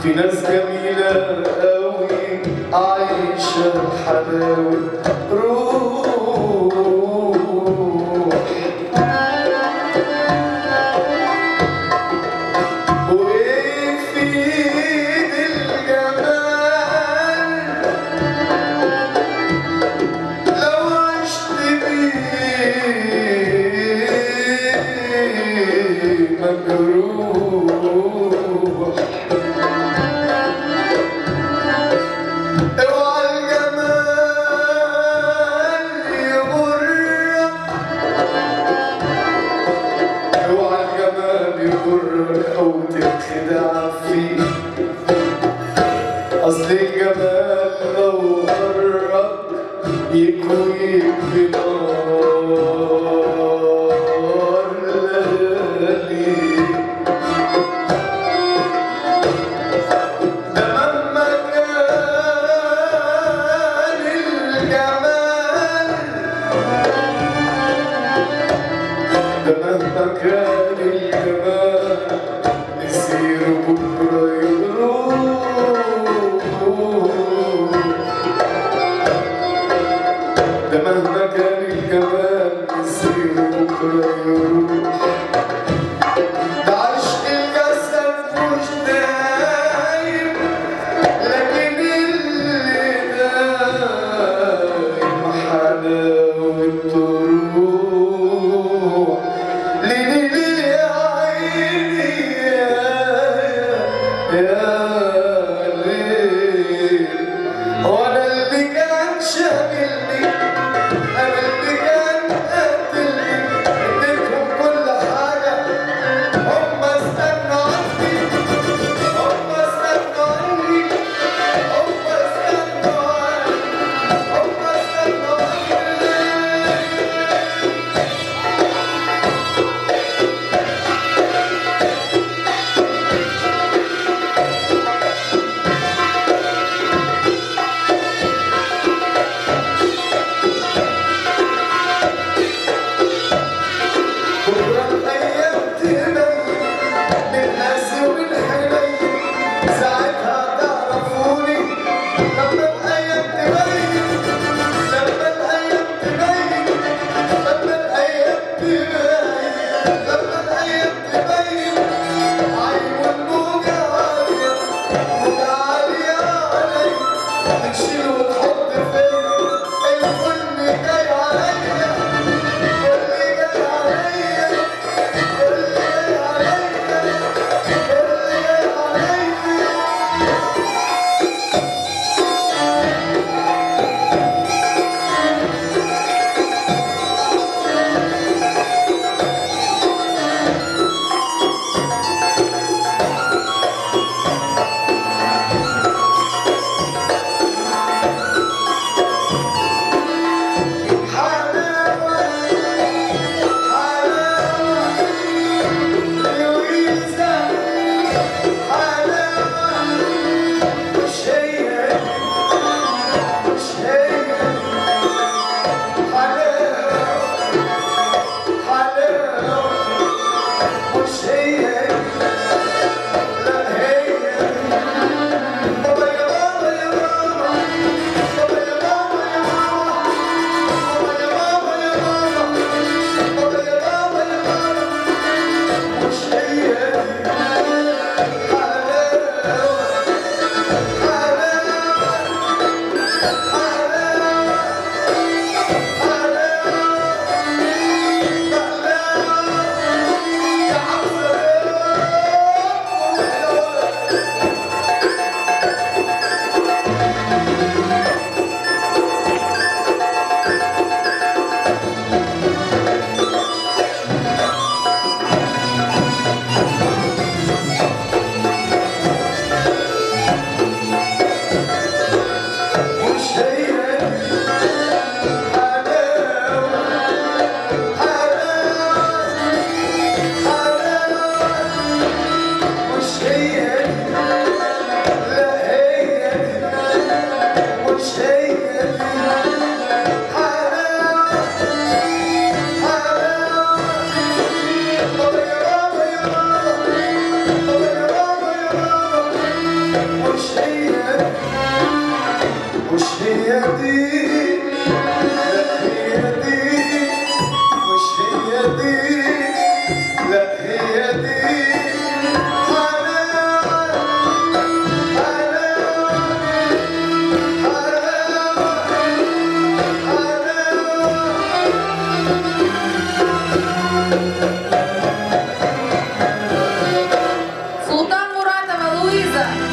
في ناس جميلة قوي عايشة حلاوة روح وإيه في إيد الجمال لو عشت بيه مجروح اوعى الجمال يغرك اوعى الجمال يغرك او تتخدع فيه اصل الجمال لو غرك يكويك بنار ليالي ده مهما كان الجمال ده مهما كان الجمال يصير بكرة يروح ده مهما كان الجمال يصير بكرة يروح ده عشق الجسد مش دايم لكن اللي دايم حلاوة روح ليلي يا عيني يا ليل وانا اللي كان شاغلني انا اللي كان قاتلني اديتهم كل حاجه هم استنوا عني هم استنوا عني هم استنوا عني هم استنوا عني السلام